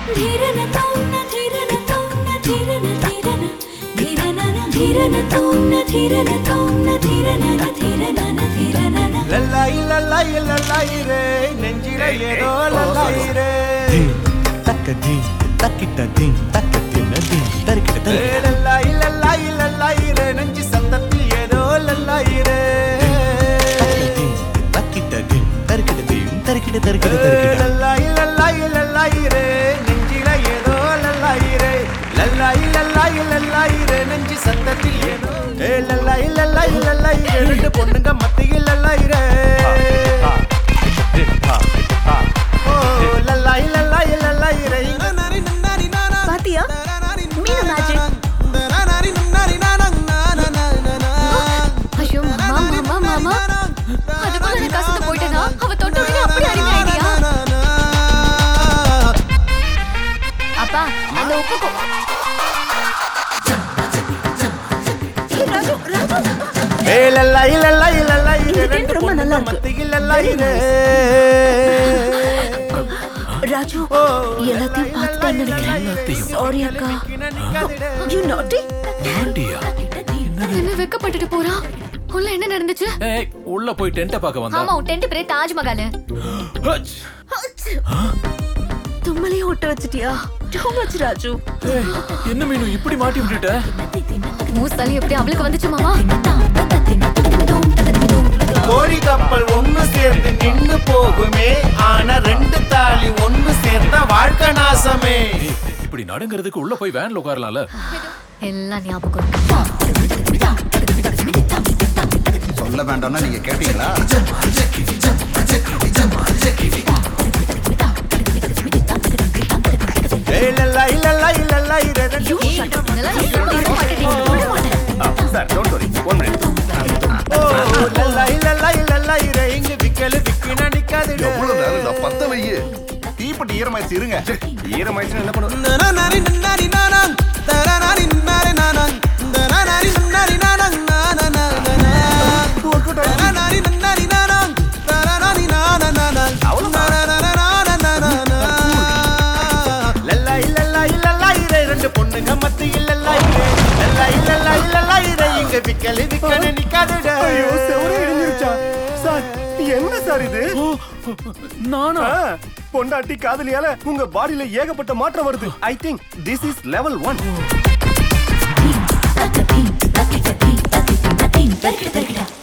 ధీరన తౌన ధీరన తౌన ధీరన ధీరన ధీరన ధీరన తౌన ధీరన తౌన ధీరన ధీరన ధీరన லல்லாய் லல்லாய் லல்லாய் ரே நெஞ்சில ஏதோ லல்லாய் ரே தீம் தக்க தீம் தக்கிட்ட தீம் தக்க தின்ன தீம் தரிக்கிட்ட ஏ, தரி லல்லாய் லல்லாய் லல்லாய் ரே நெஞ்சு சத்தத்தில் ஏதோ லல்லாய் ரே தக்க தீம் தக்கிட்ட தீம் தரிக்கிட்ட தீம் தரிக்கிட்ட ஏ, தரிக்கிட்ட தரிக்கிட்ட லல்லாய் லல்லாய் லல்லாய் ரே நெஞ்சில ஏதோ லல்லாய் ரே லல்லாய் லல்லாய் லல்லாய் ரே நெஞ்சு சத்தத்தில் ஏதோ ஏ லல்லாய் லல்லாய் லல்லாய் ரே ரெண்டு பொண்ணுங்க மத்தியில் லல்லாய் ரே ஓ லல்லாய் லல்லாய் லல்லாய் ரே இங்க நரி நரி நானா பாத்தியா மீனு மேஜிக் ஐயோ மாமா மாமா மாமா அதுக்குள்ள எனக்கு கசந்து போயிட்டேனா அவ தொட்ட உடனே அப்படி அடிமை ஐடியா அப்பா அந்த உப்பு கொ- ஏய், ராஜு ராஜு ஏ லல்லாய் லல்லாய் லல்லாய் இந்த ரே tent ரெண்டு ரொம்ப நல்லா பொண்ணுங்க இருக்கு. மத்தியில் லல்லாய் ரே ராஜு எல்லாத்தையும் பார்த்துட்டேன்னு நினைக்கிறேன் சாரி அக்கா யூ நாட்டி என்ன வெக்கப்பட்டுட்டு போறா உள்ள என்ன நடந்துச்சு ஏய் உள்ள போய் டென்ட்ட பார்க்க வந்தா ஆமா உன் டென்ட் பேரு தாஜ்மஹால் ஹச்! தும்மலையும் ஒட்ட வச்சிட்டியா டூ மச் ராஜு ஏய், என்ன மீனு இப்படி மாட்டி விட்டுட்ட மூஸ்தாலி எப்படி அவளுக்கு வந்துச்சு மாமா கோழி கப்பல் ஒண்ணு சேர்ந்து நின்னு போகுமே ஆனா ரெண்டு தாலி ஒண்ணு சேர்ந்தா வாழ்க்கை நாசமே ஏய், இப்படி நடுங்கிறதுக்கு உள்ள போய் வேன்ல உட்காரலாம்ல எல்லாம் ஞாபகம் இருக்கு. சொல்ல வேண்டாம்னா நீங்க கேட்டீங்களா ஏய் லல்லா இல்லல்லா இல்லல்லா இரு ரெண்டு You shut up. இதெல்லாம் நான் சொல்லி இருக்க மாட்டேன். Sir don't worry one minute ஓ லல்லா இல்லல்லா இல்லல்லா இரு இங்க விக்கல விக்கினா நிக்காது எவ்வளவு நேரம் நான் பத்த வையே தீப்பெட்டி ஈரமாயிடுச்சு இருங்க ஈரமாயிடுச்சுன்னு என்ன பண்ணுவோம் லல்லா இல்லல்லா இல்லல்லா இரு ரெண்டு பொண்ணுங்க மத்தி இல்லல்லா இரு லல்லா இல்லல்லா இல்லல்லா இரு இங்க விக்கல விக்கன நிக்காது ஐயோ செவரே இடிஞ்சிருச்சா சார் என்ன சார் இது நானா பொண்டாட்டி காதலியால உங்க பாடியில ஏகப்பட்ட மாற்றம் வருது I think this is level one தக்கி தக்கி தக்கி தக்கி தக்கி தக்கி தக்கி